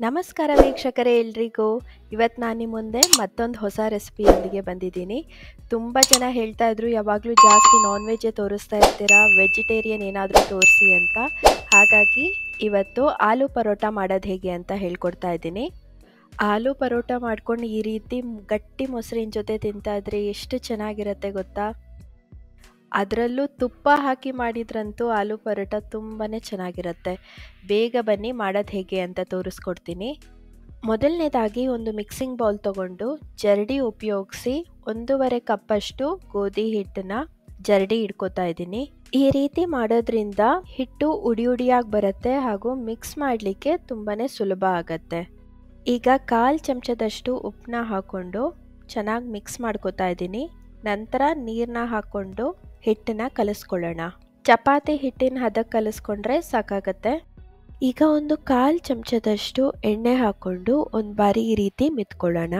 ನಮಸ್ಕಾರ ವೀಕ್ಷಕರೇ ಎಲ್ರಿಗೂ ಇವತ್ತು ನಾನು ನಿಮ್ಮ ಮುಂದೆ ಮತ್ತೊಂದು ಹೊಸ ರೆಸಿಪಿಯೊಂದಿಗೆ ಬಂದಿದ್ದೀನಿ ತುಂಬ ಜನ ಹೇಳ್ತಾ ಇದ್ರು ಯಾವಾಗಲೂ ಜಾಸ್ತಿ ನಾನ್ ವೆಜ್ಜೇ ತೋರಿಸ್ತಾ ಇರ್ತೀರಾ ವೆಜಿಟೇರಿಯನ್ ಏನಾದರೂ ತೋರಿಸಿ ಅಂತ ಹಾಗಾಗಿ ಇವತ್ತು ಆಲೂ ಪರೋಟ ಮಾಡೋದು ಹೇಗೆ ಅಂತ ಹೇಳ್ಕೊಡ್ತಾ ಇದ್ದೀನಿ ಆಲೂ ಪರೋಟ ಮಾಡ್ಕೊಂಡು ಈ ರೀತಿ ಗಟ್ಟಿ ಮೊಸರಿನ ಜೊತೆ ತಿಂತಾ ಇದ್ರೆ ಎಷ್ಟು ಚೆನ್ನಾಗಿರುತ್ತೆ ಗೊತ್ತಾ ಅದರಲ್ಲೂ ತುಪ್ಪ ಹಾಕಿ ಮಾಡಿದ್ರಂತೂ ಆಲೂ ಪರೋಟ ತುಂಬಾ ಚೆನ್ನಾಗಿರುತ್ತೆ ಬೇಗ ಬನ್ನಿ ಮಾಡೋದು ಹೇಗೆ ಅಂತ ತೋರಿಸ್ಕೊಡ್ತೀನಿ ಮೊದಲನೇದಾಗಿ ಒಂದು ಮಿಕ್ಸಿಂಗ್ ಬೌಲ್ ತಗೊಂಡು ಜರಡಿ ಉಪಯೋಗಿಸಿ ಒಂದೂವರೆ ಕಪ್ಪಷ್ಟು ಗೋಧಿ ಹಿಟ್ಟನ್ನ ಜರಡಿ ಇಡ್ಕೋತಾ ಇದ್ದೀನಿ ಈ ರೀತಿ ಮಾಡೋದ್ರಿಂದ ಹಿಟ್ಟು ಉಡಿ ಉಡಿಯಾಗಿ ಬರುತ್ತೆ ಹಾಗೂ ಮಿಕ್ಸ್ ಮಾಡಲಿಕ್ಕೆ ತುಂಬಾ ಸುಲಭ ಆಗತ್ತೆ ಈಗ ಕಾಲು ಚಮಚದಷ್ಟು ಉಪ್ಪನ್ನ ಹಾಕ್ಕೊಂಡು ಚೆನ್ನಾಗಿ ಮಿಕ್ಸ್ ಮಾಡ್ಕೋತಾ ಇದ್ದೀನಿ ನಂತರ ನೀರನ್ನ ಹಾಕ್ಕೊಂಡು ಹಿಟ್ಟನ್ನ ಕಲಿಸ್ಕೊಳ್ಳೋಣ ಚಪಾತಿ ಹಿಟ್ಟಿನ ಹದಕ್ಕೆ ಕಲಿಸ್ಕೊಂಡ್ರೆ ಸಾಕಾಗತ್ತೆ ಈಗ ಒಂದು ಕಾಲು ಚಮಚದಷ್ಟು ಎಣ್ಣೆ ಹಾಕ್ಕೊಂಡು ಒಂದು ಬಾರಿ ಈ ರೀತಿ ಮಿತ್ಕೊಳ್ಳೋಣ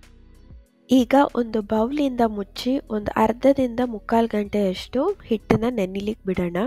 ಈಗ ಒಂದು ಬೌಲಿಂದ ಮುಚ್ಚಿ ಒಂದು ಅರ್ಧದಿಂದ ಮುಕ್ಕಾಲು ಗಂಟೆಯಷ್ಟು ಹಿಟ್ಟನ್ನ ನೆನಿಲಿಕ್ಕೆ ಬಿಡೋಣ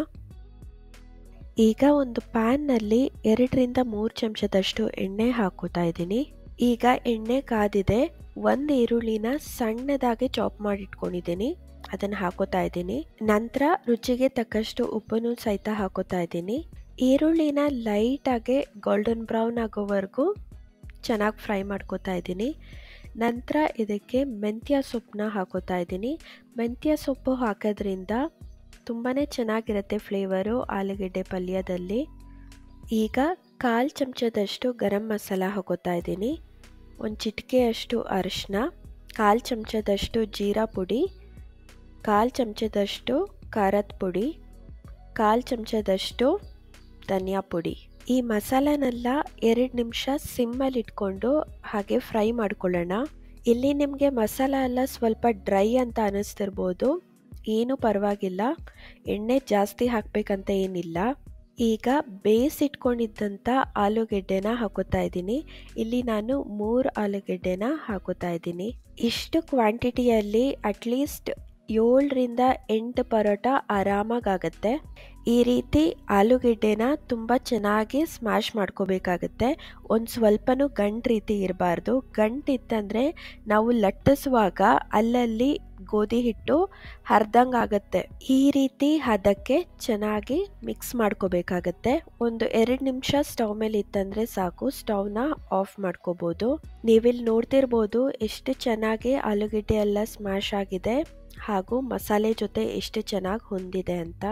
ಈಗ ಒಂದು ಪ್ಯಾನ್ನಲ್ಲಿ ಎರಡರಿಂದ ಮೂರು ಚಮಚದಷ್ಟು ಎಣ್ಣೆ ಹಾಕೋತಾ ಇದ್ದೀನಿ ಈಗ ಎಣ್ಣೆ ಕಾದಿದೆ ಒಂದು ಈರುಳ್ಳಿನ ಸಣ್ಣದಾಗಿ ಚಾಪ್ ಮಾಡಿ ಇಟ್ಕೊಂಡಿದ್ದೀನಿ ಅದನ್ನು ಹಾಕೋತಾ ಇದ್ದೀನಿ ನಂತರ ರುಚಿಗೆ ತಕ್ಕಷ್ಟು ಉಪ್ಪನ್ನು ಸಹಿತ ಹಾಕೋತಾ ಇದ್ದೀನಿ ಈರುಳ್ಳಿನ ಲೈಟಾಗಿ ಗೋಲ್ಡನ್ ಬ್ರೌನ್ ಆಗೋವರೆಗೂ ಚೆನ್ನಾಗಿ ಫ್ರೈ ಮಾಡ್ಕೋತಾ ಇದ್ದೀನಿ ನಂತರ ಇದಕ್ಕೆ ಮೆಂತ್ಯ ಸೊಪ್ಪನ್ನ ಹಾಕೋತಾ ಇದ್ದೀನಿ ಮೆಂತ್ಯ ಸೊಪ್ಪು ಹಾಕೋದ್ರಿಂದ ತುಂಬಾ ಚೆನ್ನಾಗಿರುತ್ತೆ ಫ್ಲೇವರು ಆಲೂಗೆಡ್ಡೆ ಪಲ್ಯದಲ್ಲಿ ಈಗ ಕಾಲು ಚಮಚದಷ್ಟು ಗರಂ ಮಸಾಲ ಹಾಕೋತಾ ಇದ್ದೀನಿ ಒಂದು ಚಿಟಿಕೆಯಷ್ಟು ಅರಿಶಿನ ಕಾಲು ಚಮಚದಷ್ಟು ಜೀರಾ ಪುಡಿ ಕಾಲು ಚಮಚದಷ್ಟು ಖಾರದ ಪುಡಿ ಕಾಲು ಚಮಚದಷ್ಟು ಧನಿಯಾ ಪುಡಿ ಈ ಮಸಾಲನೆಲ್ಲ ಎರಡು ನಿಮಿಷ ಸಿಮ್ಮಲ್ಲಿ ಇಟ್ಕೊಂಡು ಹಾಗೆ ಫ್ರೈ ಮಾಡ್ಕೊಳ್ಳೋಣ ಇಲ್ಲಿ ನಿಮಗೆ ಮಸಾಲ ಎಲ್ಲ ಸ್ವಲ್ಪ ಡ್ರೈ ಅಂತ ಅನ್ನಿಸ್ತಿರ್ಬೋದು ಏನೂ ಪರವಾಗಿಲ್ಲ ಎಣ್ಣೆ ಜಾಸ್ತಿ ಹಾಕಬೇಕಂತ ಏನಿಲ್ಲ ಈಗ ಬೇಯಿಸಿಟ್ಕೊಂಡಿದ್ದಂಥ ಆಲೂಗೆಡ್ಡೆನ ಹಾಕೋತಾ ಇದ್ದೀನಿ ಇಲ್ಲಿ ನಾನು ಮೂರು ಆಲೂಗೆಡ್ಡೆನ ಹಾಕೋತಾ ಇದ್ದೀನಿ ಇಷ್ಟು ಕ್ವಾಂಟಿಟಿಯಲ್ಲಿ ಅಟ್ಲೀಸ್ಟ್ ಏಳರಿಂದ ಎಂಟು ಪರೋಟ ಆರಾಮಾಗತ್ತೆ ಈ ರೀತಿ ಆಲೂಗೆಡ್ಡೆನ ತುಂಬ ಚೆನ್ನಾಗಿ ಸ್ಮ್ಯಾಶ್ ಮಾಡ್ಕೋಬೇಕಾಗತ್ತೆ ಒಂದು ಸ್ವಲ್ಪನೂ ಗಂಟು ರೀತಿ ಇರಬಾರ್ದು ಗಂಟಿತ್ತಂದರೆ ನಾವು ಲಟ್ಟಿಸುವಾಗ ಅಲ್ಲಲ್ಲಿ ಗೋಧಿ ಹಿಟ್ಟು ಹರಿದಂಗೆ ಆಗುತ್ತೆ ಈ ರೀತಿ ಹದಕ್ಕೆ ಚೆನ್ನಾಗಿ ಮಿಕ್ಸ್ ಮಾಡ್ಕೋಬೇಕಾಗತ್ತೆ ಒಂದು ಎರಡು ನಿಮಿಷ ಸ್ಟವ್ ಮೇಲೆ ಇತ್ತಂದ್ರೆ ಸಾಕು ಸ್ಟವ್ನ ಆಫ್ ಮಾಡ್ಕೋಬೋದು ನೀವಿಲ್ಲಿ ನೋಡ್ತಿರ್ಬೋದು ಎಷ್ಟು ಚೆನ್ನಾಗಿ ಆಲೂಗೆಡ್ಡೆ ಎಲ್ಲ ಸ್ಮ್ಯಾಶ್ ಆಗಿದೆ ಹಾಗೂ ಮಸಾಲೆ ಜೊತೆ ಎಷ್ಟು ಚೆನ್ನಾಗಿ ಹೊಂದಿದೆ ಅಂತ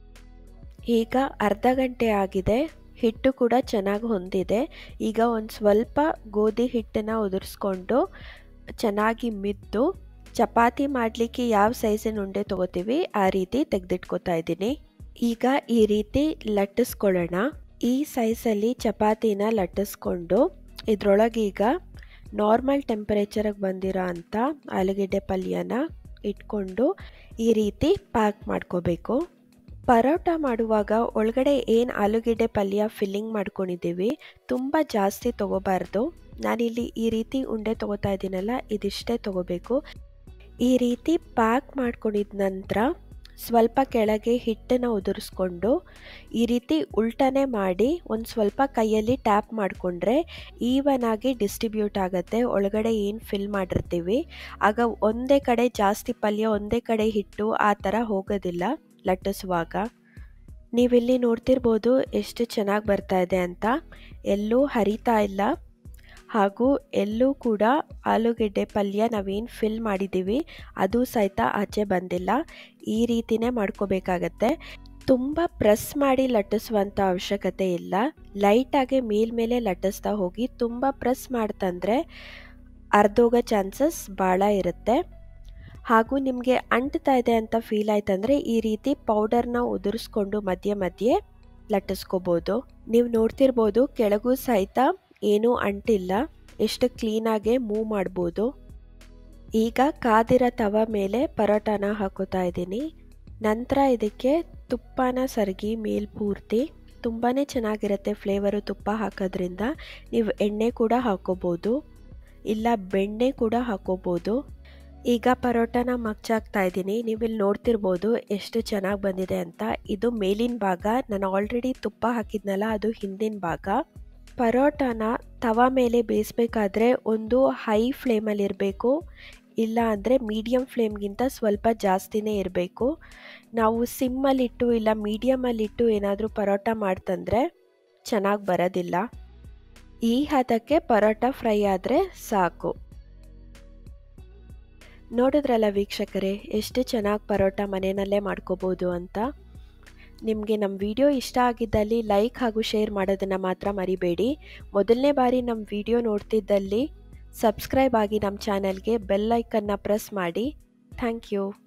ಈಗ ಅರ್ಧ ಗಂಟೆ ಆಗಿದೆ ಹಿಟ್ಟು ಕೂಡ ಚೆನ್ನಾಗಿ ಹೊಂದಿದೆ ಈಗ ಒಂದು ಸ್ವಲ್ಪ ಗೋಧಿ ಹಿಟ್ಟನ್ನು ಉದುರಿಸ್ಕೊಂಡು ಚೆನ್ನಾಗಿ ಮಿದ್ದು ಚಪಾತಿ ಮಾಡಲಿಕ್ಕೆ ಯಾವ ಸೈಜಿನ ಉಂಡೆ ತೊಗೋತೀವಿ ಆ ರೀತಿ ತೆಗೆದಿಟ್ಕೋತಾ ಇದ್ದೀನಿ ಈಗ ಈ ರೀತಿ ಲಟ್ಟಿಸ್ಕೊಳ್ಳೋಣ ಈ ಸೈಜಲ್ಲಿ ಚಪಾತಿನ ಲಟ್ಟಿಸ್ಕೊಂಡು ಇದರೊಳಗೆ ಈಗ ನಾರ್ಮಲ್ ಟೆಂಪರೇಚರಿಗೆ ಬಂದಿರೋ ಅಂಥ ಆಲೂಗೆಡ್ಡೆ ಪಲ್ಯನ ಇಟ್ಕೊಂಡು ಈ ರೀತಿ ಪ್ಯಾಕ್ ಮಾಡ್ಕೋಬೇಕು ಪರೋಟ ಮಾಡುವಾಗ ಒಳಗಡೆ ಏನು ಆಲೂಗೆಡ್ಡೆ ಪಲ್ಯ ಫಿಲ್ಲಿಂಗ್ ಮಾಡ್ಕೊಂಡಿದ್ದೀವಿ ತುಂಬ ಜಾಸ್ತಿ ತೊಗೋಬಾರ್ದು ನಾನಿಲ್ಲಿ ಈ ರೀತಿ ಉಂಡೆ ತೊಗೋತಾ ಇದ್ದೀನಲ್ಲ ಇದಿಷ್ಟೇ ತೊಗೋಬೇಕು ಈ ರೀತಿ ಪ್ಯಾಕ್ ಮಾಡ್ಕೊಂಡಿದ ನಂತರ ಸ್ವಲ್ಪ ಕೆಳಗೆ ಹಿಟ್ಟನ್ನು ಉದುರಿಸ್ಕೊಂಡು ಈ ರೀತಿ ಉಲ್ಟನೆ ಮಾಡಿ ಒಂದು ಸ್ವಲ್ಪ ಕೈಯಲ್ಲಿ ಟ್ಯಾಪ್ ಮಾಡಿಕೊಂಡ್ರೆ ಈವನ್ ಆಗಿ ಡಿಸ್ಟ್ರಿಬ್ಯೂಟ್ ಆಗುತ್ತೆ ಒಳಗಡೆ ಏನು ಫಿಲ್ ಮಾಡಿರ್ತೀವಿ ಆಗ ಒಂದೇ ಕಡೆ ಜಾಸ್ತಿ ಪಲ್ಯ ಒಂದೇ ಕಡೆ ಹಿಟ್ಟು ಆ ಥರ ಹೋಗೋದಿಲ್ಲ ಲಟ್ಟಿಸುವಾಗ ನೀವಿಲ್ಲಿ ನೋಡ್ತಿರ್ಬೋದು ಎಷ್ಟು ಚೆನ್ನಾಗಿ ಬರ್ತಾ ಇದೆ ಅಂತ ಎಲ್ಲೂ ಹರಿತಾ ಇಲ್ಲ ಹಾಗೂ ಎಲ್ಲೂ ಕೂಡ ಆಲೂಗೆಡ್ಡೆ ಪಲ್ಯ ನಾವೇನು ಫಿಲ್ ಮಾಡಿದ್ದೀವಿ ಅದು ಸಹಿತ ಆಚೆ ಬಂದಿಲ್ಲ ಈ ರೀತಿನೇ ಮಾಡ್ಕೋಬೇಕಾಗತ್ತೆ ತುಂಬ ಪ್ರೆಸ್ ಮಾಡಿ ಲಟ್ಟಿಸುವಂಥ ಅವಶ್ಯಕತೆ ಇಲ್ಲ ಲೈಟಾಗಿ ಮೇಲ್ಮೇಲೆ ಲಟ್ಟಿಸ್ತಾ ಹೋಗಿ ತುಂಬ ಪ್ರೆಸ್ ಮಾಡ್ತಂದರೆ ಅರ್ಧೋಗೋ ಚಾನ್ಸಸ್ ಭಾಳ ಇರುತ್ತೆ ಹಾಗೂ ನಿಮಗೆ ಅಂಟ್ತಾ ಇದೆ ಅಂತ ಫೀಲ್ ಆಯ್ತಂದರೆ ಈ ರೀತಿ ಪೌಡರ್ನ ಉದುರಿಸ್ಕೊಂಡು ಮಧ್ಯೆ ಮಧ್ಯೆ ಲಟ್ಟಿಸ್ಕೋಬೋದು ನೀವು ನೋಡ್ತಿರ್ಬೋದು ಕೆಳಗೂ ಸಹಿತ ಏನೂ ಅಂಟಿಲ್ಲ ಎಷ್ಟು ಕ್ಲೀನಾಗೆ ಮೂವ್ ಮಾಡ್ಬೋದು ಈಗ ಕಾದಿರೋ ತವ ಮೇಲೆ ಪರೋಟಾನ ಹಾಕೋತಾ ಇದ್ದೀನಿ ನಂತರ ಇದಕ್ಕೆ ತುಪ್ಪನ ಸರಗಿ ಮೇಲ್ಪೂರ್ತಿ ತುಂಬಾ ಚೆನ್ನಾಗಿರುತ್ತೆ ಫ್ಲೇವರು ತುಪ್ಪ ಹಾಕೋದ್ರಿಂದ ನೀವು ಎಣ್ಣೆ ಕೂಡ ಹಾಕೋಬೋದು ಇಲ್ಲ ಬೆಣ್ಣೆ ಕೂಡ ಹಾಕೋಬೋದು ಈಗ ಪರೋಟನ ಮಗ್ಚಾಕ್ತಾ ಇದ್ದೀನಿ ನೀವಿಲ್ಲಿ ನೋಡ್ತಿರ್ಬೋದು ಎಷ್ಟು ಚೆನ್ನಾಗಿ ಬಂದಿದೆ ಅಂತ ಇದು ಮೇಲಿನ ಭಾಗ ನಾನು ಆಲ್ರೆಡಿ ತುಪ್ಪ ಹಾಕಿದ್ನಲ್ಲ ಅದು ಹಿಂದಿನ ಭಾಗ ಪರೋಟಾನ ತವ ಮೇಲೆ ಬೇಯಿಸ್ಬೇಕಾದ್ರೆ ಒಂದು ಹೈ ಫ್ಲೇಮಲ್ಲಿರಬೇಕು ಇಲ್ಲ ಅಂದರೆ ಮೀಡಿಯಮ್ ಫ್ಲೇಮ್ಗಿಂತ ಸ್ವಲ್ಪ ಜಾಸ್ತಿನೇ ಇರಬೇಕು ನಾವು ಸಿಮ್ಮಲ್ಲಿಟ್ಟು ಇಲ್ಲ ಮೀಡಿಯಮಲ್ಲಿಟ್ಟು ಏನಾದರೂ ಪರೋಟ ಮಾಡ್ತಂದರೆ ಚೆನ್ನಾಗಿ ಬರೋದಿಲ್ಲ ಈ ಹದಕ್ಕೆ ಪರೋಟ ಫ್ರೈ ಆದರೆ ಸಾಕು ನೋಡಿದ್ರಲ್ಲ ವೀಕ್ಷಕರೇ ಎಷ್ಟು ಚೆನ್ನಾಗಿ ಪರೋಟ ಮನೆಯಲ್ಲೇ ಮಾಡ್ಕೋಬೋದು ಅಂತ ನಿಮಗೆ ನಮ್ಮ ವಿಡಿಯೋ ಇಷ್ಟ ಆಗಿದ್ದಲ್ಲಿ ಲೈಕ್ ಹಾಗೂ ಶೇರ್ ಮಾಡೋದನ್ನು ಮಾತ್ರ ಮರಿಬೇಡಿ ಮೊದಲನೇ ಬಾರಿ ನಮ್ಮ ವಿಡಿಯೋ ನೋಡ್ತಿದ್ದಲ್ಲಿ ಸಬ್ಸ್ಕ್ರೈಬ್ ಆಗಿ ನಮ್ಮ ಚಾನಲ್ಗೆ ಬೆಲ್ ಐಕನ್ನ ಪ್ರೆಸ್ ಮಾಡಿ ಥ್ಯಾಂಕ್ ಯು